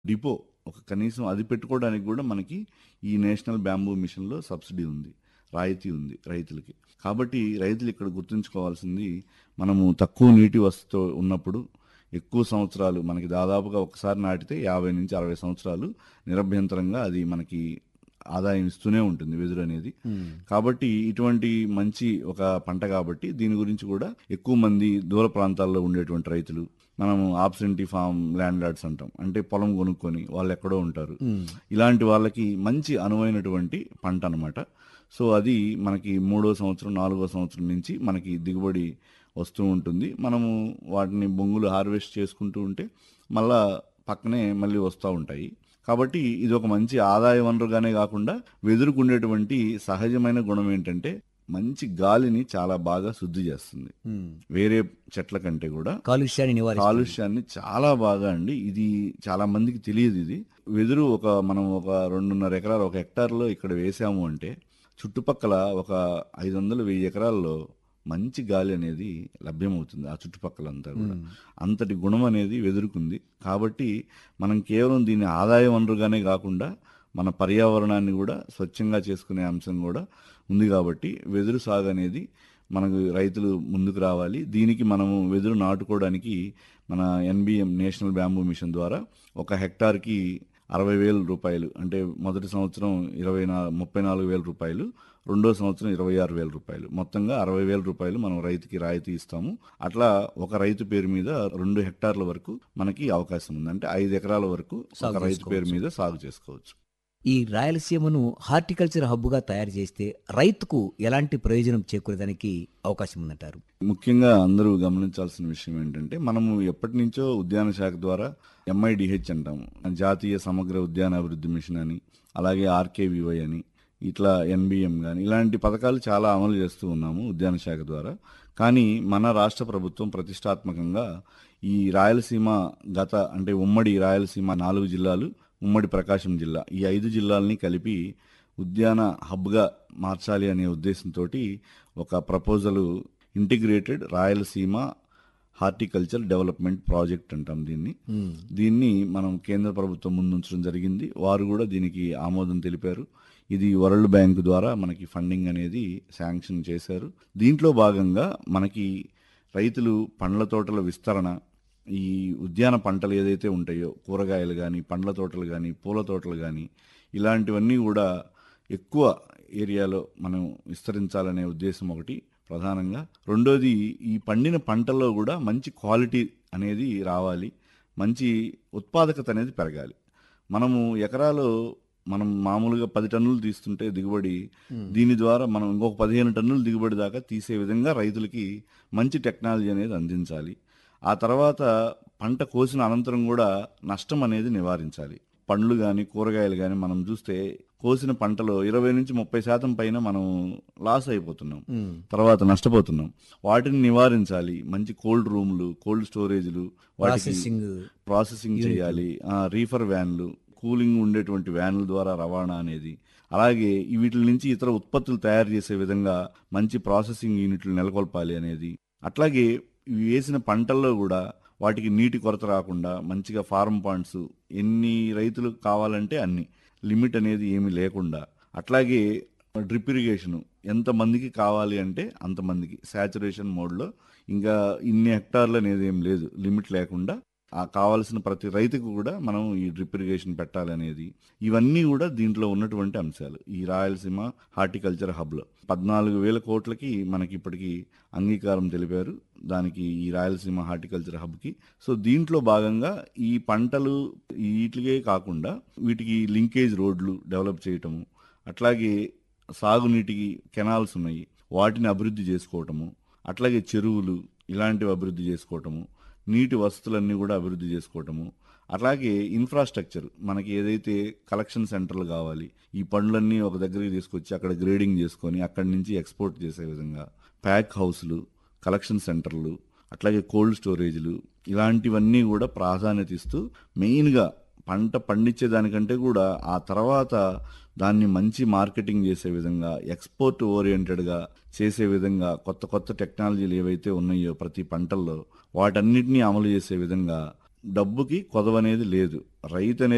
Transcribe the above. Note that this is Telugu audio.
డిపో ఒక కనీసం అది పెట్టుకోవడానికి కూడా మనకి ఈ నేషనల్ బ్యాంబూ మిషన్లో సబ్సిడీ ఉంది రాయితీ ఉంది రైతులకి కాబట్టి రైతులు ఇక్కడ గుర్తుంచుకోవాల్సింది మనము తక్కువ నీటి వసతితో ఉన్నప్పుడు ఎక్కువ సంవత్సరాలు మనకి దాదాపుగా ఒకసారి నాటితే యాభై నుంచి అరవై సంవత్సరాలు నిరభ్యంతరంగా అది మనకి ఆదాయం ఇస్తూనే ఉంటుంది వెదురు అనేది కాబట్టి ఇటువంటి మంచి ఒక పంట కాబట్టి దీని గురించి కూడా ఎక్కువ మంది దూర ప్రాంతాల్లో ఉండేటువంటి రైతులు మనము ఆబ్సెంటీ ఫామ్ ల్యాండ్ లార్డ్స్ అంటాం అంటే పొలం కొనుక్కొని వాళ్ళు ఎక్కడో ఉంటారు ఇలాంటి వాళ్ళకి మంచి అనువైనటువంటి పంట అన్నమాట సో అది మనకి మూడో సంవత్సరం నాలుగో సంవత్సరం నుంచి మనకి దిగుబడి వస్తూ ఉంటుంది మనము వాటిని బొంగులు హార్వెస్ట్ చేసుకుంటూ ఉంటే మళ్ళా పక్కనే మళ్ళీ వస్తూ ఉంటాయి కాబట్టి ఇది ఒక మంచి ఆదాయ వనరుగానే కాకుండా వెదురుకు ఉండేటువంటి సహజమైన గుణం ఏంటంటే మంచి గాలిని చాలా బాగా శుద్ధి చేస్తుంది వేరే చెట్ల కంటే కూడా కాలుష్యాన్ని నివారిస్తుంది కాలుష్యాన్ని చాలా బాగా అండి ఇది చాలా మందికి తెలియదు ఇది వెదురు ఒక మనం ఒక రెండున్నర ఎకరాలు ఒక హెక్టార్లో ఇక్కడ వేసాము అంటే చుట్టుపక్కల ఒక ఐదు వందలు వెయ్యి ఎకరాల్లో మంచి గాలి అనేది లభ్యమవుతుంది ఆ చుట్టుపక్కలంతా కూడా అంతటి గుణం అనేది వెదురుకుంది కాబట్టి మనం కేవలం దీన్ని ఆదాయ వనరుగానే కాకుండా మన పర్యావరణాన్ని కూడా స్వచ్ఛంగా చేసుకునే అంశం కూడా ఉంది కాబట్టి వెదురు సాగు అనేది మనకు రైతులు ముందుకు రావాలి దీనికి మనము వెదురు నాటుకోవడానికి మన ఎన్బిఎం నేషనల్ బ్యాంబూ మిషన్ ద్వారా ఒక హెక్టార్కి అరవై వేల రూపాయలు అంటే మొదటి సంవత్సరం ఇరవై నా ముప్పై నాలుగు వేల రూపాయలు రెండో సంవత్సరం ఇరవై ఆరు వేల రూపాయలు మొత్తంగా అరవై వేల రూపాయలు మనం రైతుకి రాయితీ ఇస్తాము అట్లా ఒక రైతు పేరు మీద రెండు హెక్టార్ల వరకు మనకి అవకాశం ఉంది అంటే ఐదు ఎకరాల వరకు ఒక సాగు రైతు పేరు మీద సాగు చేసుకోవచ్చు ఈ రాయలసీమను హార్టికల్చర్ హబ్గా తయారు చేస్తే రైతుకు ఎలాంటి ప్రయోజనం చేకూరడానికి అవకాశం ఉందంటారు ముఖ్యంగా అందరూ గమనించాల్సిన విషయం ఏంటంటే మనము ఎప్పటి నుంచో ఉద్యాన శాఖ ద్వారా ఎంఐడిహెచ్ అంటాము జాతీయ సమగ్ర ఉద్యాన అభివృద్ధి మిషన్ అని అలాగే ఆర్కేవివై అని ఇట్లా ఎన్బిఎం కానీ ఇలాంటి పథకాలు చాలా అమలు చేస్తూ ఉన్నాము ఉద్యాన శాఖ ద్వారా కానీ మన రాష్ట్ర ప్రభుత్వం ప్రతిష్టాత్మకంగా ఈ రాయలసీమ గత అంటే ఉమ్మడి రాయలసీమ నాలుగు జిల్లాలు ఉమ్మడి ప్రకాశం జిల్లా ఈ ఐదు జిల్లాలని కలిపి ఉద్యాన హబ్గా మార్చాలి అనే ఉద్దేశంతో ఒక proposal integrated Rayalaseema horticulture development project అంటాం దీన్ని దీన్ని మనం కేంద్ర ప్రభుత్వం ముందుంచడం జరిగింది వారు కూడా దీనికి ఆమోదం తెలిపారు ఇది వరల్డ్ బ్యాంక్ ద్వారా మనకి ఫండింగ్ అనేది శాంక్షన్ చేశారు దీంట్లో భాగంగా మనకి రైతులు పండ్ల తోటల విస్తరణ ఈ ఉద్యాన పంటలు ఏదైతే ఉంటాయో కూరగాయలు కానీ పండ్ల తోటలు కానీ పూల తోటలు కానీ ఇలాంటివన్నీ కూడా ఎక్కువ ఏరియాలో మనం విస్తరించాలనే ఉద్దేశం ఒకటి ప్రధానంగా రెండోది ఈ పండిన పంటల్లో కూడా మంచి క్వాలిటీ అనేది రావాలి మంచి ఉత్పాదకత అనేది పెరగాలి మనము ఎకరాలో మనం మామూలుగా పది టన్నులు తీస్తుంటే దిగుబడి దీని ద్వారా మనం ఇంకొక పదిహేను టన్నులు దిగుబడి దాకా తీసే విధంగా రైతులకి మంచి టెక్నాలజీ అనేది అందించాలి ఆ తర్వాత పంట కోసిన అనంతరం కూడా నష్టం అనేది నివారించాలి పండ్లు కానీ కూరగాయలు కానీ మనం చూస్తే కోసిన పంటలో ఇరవై నుంచి ముప్పై శాతం పైన మనం లాస్ అయిపోతున్నాం తర్వాత నష్టపోతున్నాం వాటిని నివారించాలి మంచి కోల్డ్ రూమ్లు కోల్డ్ స్టోరేజ్లు వాటికి ప్రాసెసింగ్ ప్రాసెసింగ్ చేయాలి ఆ, రీఫర్ వ్యాన్లు కూలింగ్ ఉండేటువంటి వ్యాన్ల ద్వారా రవాణా అనేది అలాగే ఈ వీటి నుంచి ఇతర ఉత్పత్తులు తయారు చేసే విధంగా మంచి ప్రాసెసింగ్ యూనిట్లు నెలకొల్పాలి అనేది అట్లాగే ఇవి వేసిన పంటల్లో కూడా వాటికి నీటి కొరత రాకుండా మంచిగా ఫార్మ్ పాండ్స్ ఎన్ని రైతులు కావాలంటే అన్ని లిమిట్ అనేది ఏమీ లేకుండా అట్లాగే డ్రిప్ ఇరిగేషన్ ఎంతమందికి కావాలి అంటే అంతమందికి శాచురేషన్ మోడ్లో ఇంకా ఇన్ని హెక్టార్లు అనేది ఏం లేదు లిమిట్ లేకుండా ఆ కావాల్సిన ప్రతి రైతుకు కూడా మనం ఈ డ్రిప్ ఇరిగేషన్ పెట్టాలనేది ఇవన్నీ కూడా దీంట్లో ఉన్నటువంటి అంశాలు ఈ రాయలసీమ హార్టికల్చర్ హబ్లో పద్నాలుగు వేల కోట్లకి మనకి ఇప్పటికి అంగీకారం తెలిపారు దానికి ఈ రాయలసీమ హార్టికల్చర్ హబ్కి సో దీంట్లో భాగంగా ఈ పంటలు వీటికే కాకుండా వీటికి లింకేజ్ రోడ్లు డెవలప్ చేయటము అట్లాగే సాగునీటికి కెనాల్స్ ఉన్నాయి వాటిని అభివృద్ధి చేసుకోవటము అట్లాగే చెరువులు ఇలాంటివి అభివృద్ధి చేసుకోవటము నీటి వసతులన్నీ కూడా అభివృద్ధి చేసుకోవటము అట్లాగే ఇన్ఫ్రాస్ట్రక్చర్ మనకి ఏదైతే కలెక్షన్ సెంటర్లు కావాలి ఈ పండ్లన్నీ ఒక దగ్గరికి తీసుకొచ్చి అక్కడ గ్రేడింగ్ చేసుకొని అక్కడి నుంచి ఎక్స్పోర్ట్ చేసే విధంగా ప్యాక్ హౌస్లు కలెక్షన్ సెంటర్లు అట్లాగే కోల్డ్ స్టోరేజ్లు ఇలాంటివన్నీ కూడా ప్రాధాన్యత ఇస్తూ మెయిన్గా పంట పండించే దానికంటే కూడా ఆ తర్వాత దాన్ని మంచి మార్కెటింగ్ చేసే విధంగా ఎక్స్పోర్ట్ ఓరియంటెడ్గా చేసే విధంగా కొత్త కొత్త టెక్నాలజీలు ఏవైతే ఉన్నాయో ప్రతి పంటల్లో వాటన్నిటినీ అమలు చేసే విధంగా డబ్బుకి కొదవనేది లేదు రైతు అనేది